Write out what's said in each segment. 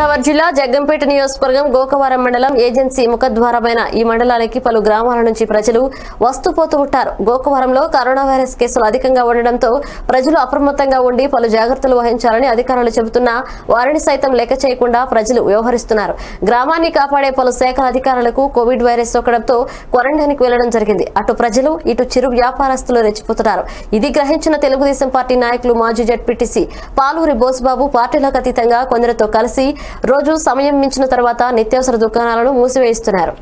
గోదావరి జిల్లా జగ్గంపేట నియోజకవర్గం గోకవరం మండలం ఏజెన్సీ ముఖద్వారమైన ఈ మండలానికి పలు గ్రామాల నుంచి ప్రజలు వస్తుపోతూ ఉంటారు గోకవరంలో కరోనా వైరస్ కేసులు అధికంగా ఉండడంతో ప్రజలు అప్రమత్తంగా ఉండి పలు జాగ్రత్తలు వహించాలని అధికారులు చెబుతున్నా వారిని సైతం లెక్క చేయకుండా ప్రజలు వ్యవహరిస్తున్నారు గ్రామాన్ని కాపాడే పలు శాఖల అధికారులకు కోవిడ్ వైరస్ సోకడంతో క్వారంటైన్కి వెళ్లడం జరిగింది అటు ప్రజలు ఇటు చిరు వ్యాపారస్తులు రెచ్చిపోతున్నారు ఇది గ్రహించిన తెలుగుదేశం పార్టీ నాయకులు మాజీ జడ్పీటీసీ పాలూరి బోసుబాబు పార్టీలకు అతీతంగా కొందరితో కలిసి రోజు సమయం మించిన తర్వాత నిత్యావసర దుకాణాలను మూసివేయిస్తున్నారు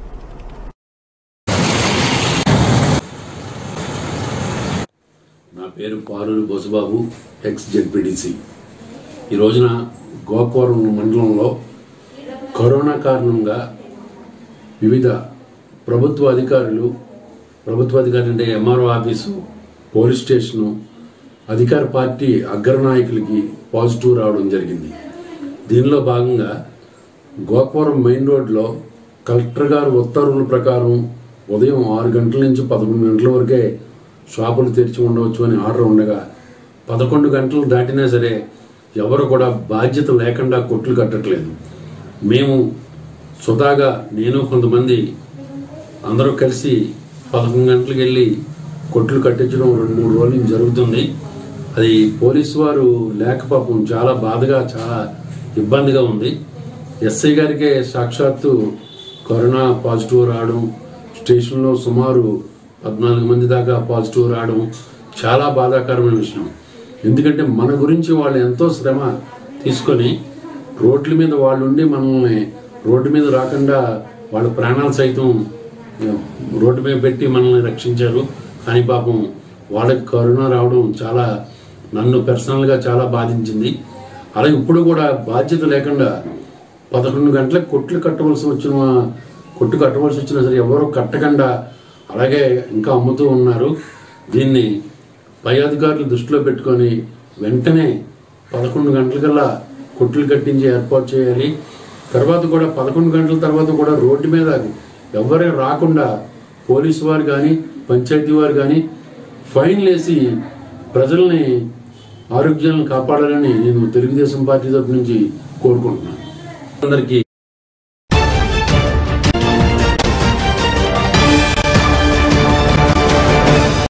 నా పేరు పాలూరి బోసుబాబు ఎక్స్ జెడ్పీటీసీ ఈ రోజున గోకవరం మండలంలో కరోనా కారణంగా వివిధ ప్రభుత్వ అధికారులు ప్రభుత్వ అధికారులు అంటే ఎంఆర్ఓ ఆఫీసు పోలీస్ స్టేషను అధికార పార్టీ అగ్రనాయకులకి పాజిటివ్ రావడం జరిగింది దీనిలో భాగంగా గోకవరం మెయిన్ రోడ్లో కలెక్టర్ గారు ఉత్తర్వుల ప్రకారం ఉదయం ఆరు గంటల నుంచి పదకొండు గంటల వరకే షాపులు తెరిచి ఉండవచ్చు అని ఆర్డర్ ఉండగా పదకొండు గంటలు దాటినా సరే ఎవరు కూడా బాధ్యత లేకుండా కొట్లు కట్టట్లేదు మేము స్వతహాగా నేను కొంతమంది అందరూ కలిసి పదకొండు గంటలకు వెళ్ళి కొట్లు కట్టించడం రెండు మూడు రోజుల నుంచి జరుగుతుంది అది పోలీసు వారు లేక పాపం చాలా బాధగా చాలా ఇబ్బందిగా ఉంది ఎస్ఐ గారికే సాక్షాత్తు కరోనా పాజిటివ్ రావడం స్టేషన్లో సుమారు పద్నాలుగు మంది దాకా పాజిటివ్ రావడం చాలా బాధాకరమైన విషయం ఎందుకంటే మన గురించి వాళ్ళు ఎంతో శ్రమ తీసుకొని రోడ్ల మీద వాళ్ళు ఉండి మనల్ని రోడ్డు మీద రాకుండా వాళ్ళ ప్రాణాలు సైతం రోడ్డు మీద పెట్టి మనల్ని రక్షించారు కానీ పాపం వాళ్ళకి కరోనా రావడం చాలా నన్ను పర్సనల్గా చాలా బాధించింది అలాగే ఇప్పుడు కూడా బాధ్యత లేకుండా పదకొండు గంటలకు కొట్లు కట్టవలసి వచ్చిన కొట్టు కట్టవలసి వచ్చినా సరే ఎవరో కట్టకుండా అలాగే ఇంకా అమ్ముతూ ఉన్నారు దీన్ని పై అధికారులు దృష్టిలో పెట్టుకొని వెంటనే పదకొండు గంటలకల్లా కొట్లు కట్టించి ఏర్పాటు చేయాలి తర్వాత కూడా పదకొండు గంటల తర్వాత కూడా రోడ్డు మీద ఎవరే రాకుండా పోలీసు వారు కానీ పంచాయతీ వారు కానీ ఫైన్లు వేసి ప్రజల్ని ఆరోగ్యాలను కాపాడాలని నేను తెలుగుదేశం పార్టీ తరపు నుంచి కోరుకుంటున్నాను అందరికీ